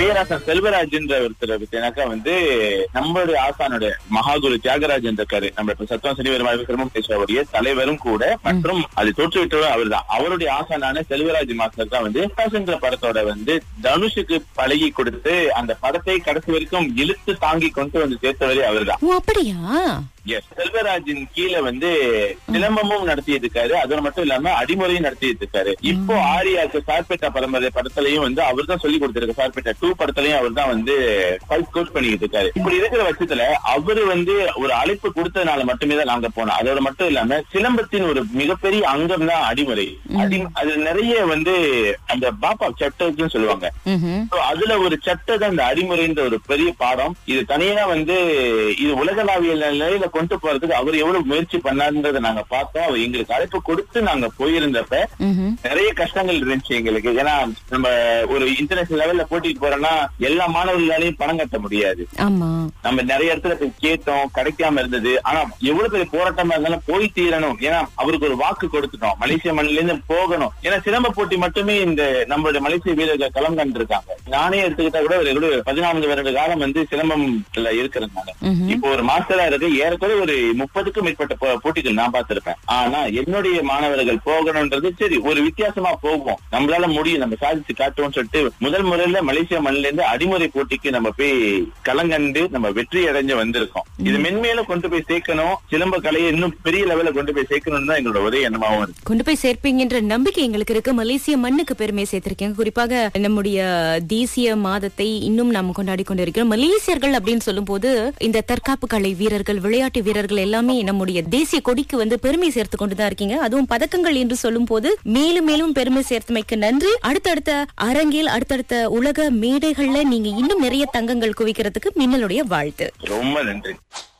பேராசன் செல்வராஜ்ன்ற ஒருத்தர் பார்த்தீங்கன்னாக்கா வந்து நம்மளுடைய ஆசானுடைய மகாகுரு தியாகராஜன் இருக்காரு நம்ம இப்ப சத்தம் சனிவர சிரமம் பேசுறவருடைய தலைவரும் கூட மற்றும் அது தோற்றுவிட்டவர் அவர் தான் அவருடைய ஆசானான செல்வராஜ் மாஸ்டர் தான் வந்து பேராசன்ற படத்தோட வந்து தனுஷுக்கு பழகி கொடுத்து அந்த படத்தை கடைசி வரைக்கும் இழுத்து தாங்கி கொண்டு வந்து சேர்த்தவரே அவர்தான் ஓ அப்படியா எஸ் செல்வராஜின் கீழே வந்து சிலம்பமும் நடத்திட்டு இருக்காரு அதோட மட்டும் இல்லாம அடிமுறையும் நடத்திட்டு இருக்காரு இப்போ ஆரியாக்கு சார்பேட்டா பரம்பரை படத்துலயும் வந்து அவர் தான் சொல்லி கொடுத்திருக்காரு சார்பேட்டா டூ படத்துலயும் அவர் தான் வந்து ஃபைட் கோச் பண்ணிட்டு இருக்காரு இப்படி இருக்கிற பட்சத்துல அவரு வந்து ஒரு அழைப்பு கொடுத்ததுனால மட்டுமே தான் நாங்க போனோம் அதோட மட்டும் இல்லாம சிலம்பத்தின் ஒரு மிகப்பெரிய அங்கம் தான் அடிமுறை அடி அது நிறைய வந்து அந்த பாப்பா சட்டர்ஸ்னு சொல்லுவாங்க ம்ஹும். So, அதுல ஒரு சட்டை தான் இந்த அடிமுறைன்ற ஒரு பெரிய பாடம் இது தனியா வந்து இது உலகளாவிய நிலையில கொண்டு போறதுக்கு அவர் எவ்வளவு முயற்சி பண்ணாருன்றதை நாங்க பார்த்தோம் அவர் எங்களுக்கு அழைப்பு கொடுத்து நாங்க போயிருந்தப்ப ம்ஹும். நிறைய கஷ்டங்கள் இருந்துச்சு எங்களுக்கு ஏன்னா நம்ம ஒரு இன்டர்நேஷனல் லெவல்ல போட்டிட்டு போறோம்னா எல்லா மாணவர்களாலையும் பணம் கட்ட முடியாது ஆமா நம்ம நிறைய இடத்துல போய் கேட்டோம் கிடைக்காம இருந்தது ஆனா எவ்வளவு பெரிய போராட்டமா இருந்தாலும் போய் தீரணும் ஏன்னா அவருக்கு ஒரு வாக்கு கொடுத்துட்டோம் மலேசிய மண்ணில இருந்து போகணும் ஏன்னா சிலம்ப போட்டி மட்டுமே இந்த நம்மளுடைய மலேசிய வீரர்கள் களம் கண்டிருக்காங்க நானே எடுத்துக்கிட்டா கூட ஒரு கூட பதினான்கு வருட காலம் வந்து சிலம்பம்ல இருக்கிறதுனால ம்ஹும். இப்போ ஒரு மாஸ்டரா இருக்கு ஏறக்குறைய ஒரு முப்பதுக்கும் மேற்பட்ட போ- போட்டிகள் நான் பார்த்திருப்பேன் ஆனா என்னுடைய மாணவர்கள் போகணும்ன்றது சரி ஒரு வித்தியாசமா போவோம் நம்மளால முடியும் நம்ம சாதிச்சு காட்டுவோம்னு சொல்லிட்டு முதல் முறையில மலேசியா மண்ணில இருந்து அடிமுறை போட்டிக்கு நம்ம போய் களங்கண்டு நம்ம வெற்றி அடைஞ்சு வந்திருக்கோம் இது மென்மேலும் கொண்டு போய் சேர்க்கணும் சிலம்ப கலையை இன்னும் பெரிய லெவல்ல கொண்டு போய் சேர்க்கணும்னு தான் எங்களோட ஒரே எண்ணமாவும் இருக்கு கொண்டு போய் சேர்ப்பீங்கன்ற நம்பிக்கை எங்களுக்கு இருக்கு மலேசிய மண்ணுக்கு பெருமை சேர்த்திருக்கீங்க குறிப்பாக நம்முடைய தேசிய மாதத்தை இன்னும் நாம் கொண்டாடி கொண்டிருக்கிறோம் மலேசியர்கள் அப்படின்னு சொல்லும்போது இந்த தற்காப்பு கலை வீரர்கள் விளையாட்டு வீரர்கள் எல்லாமே நம்முடைய தேசிய கொடிக்கு வந்து பெருமை சேர்த்து கொண்டுதான் இருக்கீங்க அதுவும் பதக்கங்கள் என்று சொல்லும் போது மேலும் மேலும் பெருமை சேர்த்தமைக்கு நன்றி அடுத்தடுத்த அரங்கில் அடுத்தடுத்த உலக மேடைகள்ல நீங்க இன்னும் நிறைய தங்கங்கள் குவிக்கிறதுக்கு மின்னலுடைய வாழ்த்து ரொம்ப நன்றி